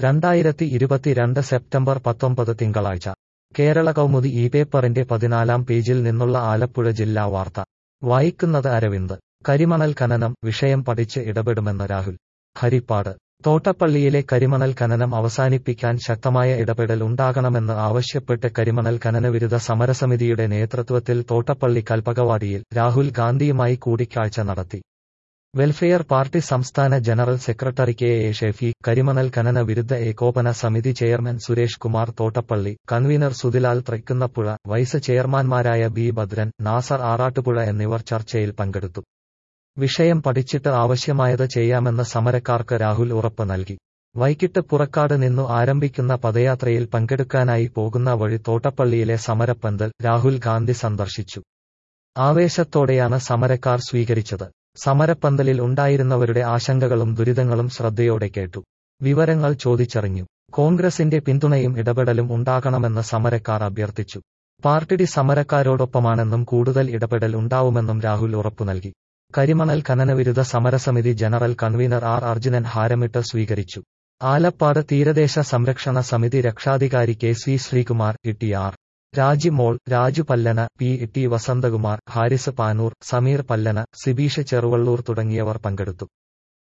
രണ്ടായിരത്തി ഇരുപത്തിരണ്ട് സെപ്റ്റംബർ പത്തൊമ്പത് തിങ്കളാഴ്ച കേരള കൗമുദി ഈ പേപ്പറിന്റെ പതിനാലാം പേജിൽ നിന്നുള്ള ആലപ്പുഴ ജില്ലാ വാർത്ത വായിക്കുന്നത് അരവിന്ദ് കരിമണൽ ഖനനം വിഷയം പഠിച്ച് ഇടപെടുമെന്ന് രാഹുൽ ഹരിപ്പാട് തോട്ടപ്പള്ളിയിലെ കരിമണൽ ഖനനം അവസാനിപ്പിക്കാൻ ശക്തമായ ഇടപെടൽ ഉണ്ടാകണമെന്ന് ആവശ്യപ്പെട്ട് കരിമണൽ ഖനനവിരുദ്ധ സമരസമിതിയുടെ നേതൃത്വത്തിൽ തോട്ടപ്പള്ളി കൽപ്പകവാടിയിൽ രാഹുൽ ഗാന്ധിയുമായി കൂടിക്കാഴ്ച നടത്തി വെൽഫെയർ പാർട്ടി സംസ്ഥാന general secretary K A Shefi കരിമണൽ ഖനന വിരുദ്ധ ഏകോപന സമിതി chairman Suresh Kumar Thottappally convener Suthilal Thrikkunnapuzha vice ചെയർമാൻമാരായ ബി ഭദ്രൻ നാസർ ആറാട്ടുപുഴ എന്നിവർ ചർച്ചയിൽ പങ്കെടുത്തു വിഷയം പഠിച്ചിട്ട് ആവശ്യമായത് ചെയ്യാമെന്ന് സമരക്കാർക്ക് രാഹുൽ ഉറപ്പ് നൽകി വൈകിട്ട് പുറക്കാട് നിന്നു ആരംഭിക്കുന്ന പദയാത്രയിൽ പങ്കെടുക്കാനായി പോകുന്ന വഴി തോട്ടപ്പള്ളിയിലെ സമരപ്പന്തൽ രാഹുൽ ഗാന്ധി സന്ദർശിച്ചു ആവേശത്തോടെയാണ് സമരക്കാർ സ്വീകരിച്ചത് സമരപ്പന്തലിൽ ഉണ്ടായിരുന്നവരുടെ ആശങ്കകളും ദുരിതങ്ങളും ശ്രദ്ധയോടെ കേട്ടു വിവരങ്ങൾ ചോദിച്ചറിഞ്ഞു കോൺഗ്രസിന്റെ പിന്തുണയും ഇടപെടലും ഉണ്ടാകണമെന്ന് സമരക്കാർ അഭ്യർത്ഥിച്ചു പാർട്ടി സമരക്കാരോടൊപ്പമാണെന്നും കൂടുതൽ ഇടപെടൽ ഉണ്ടാവുമെന്നും രാഹുൽ ഉറപ്പു നൽകി കരിമണൽ ഖനനവിരുദ്ധ സമരസമിതി ജനറൽ കൺവീനർ ആർ അർജുനൻ ഹാരമിട്ട് സ്വീകരിച്ചു ആലപ്പാട് തീരദേശ സംരക്ഷണ സമിതി രക്ഷാധികാരി K C Sreekumar Itty R Rajimol Raju Pallana P T Vasanthakumar Haris Panoor Sameer Pallana Sibeesh Cheruvalloor തുടങ്ങിയവർ പങ്കെടുത്തു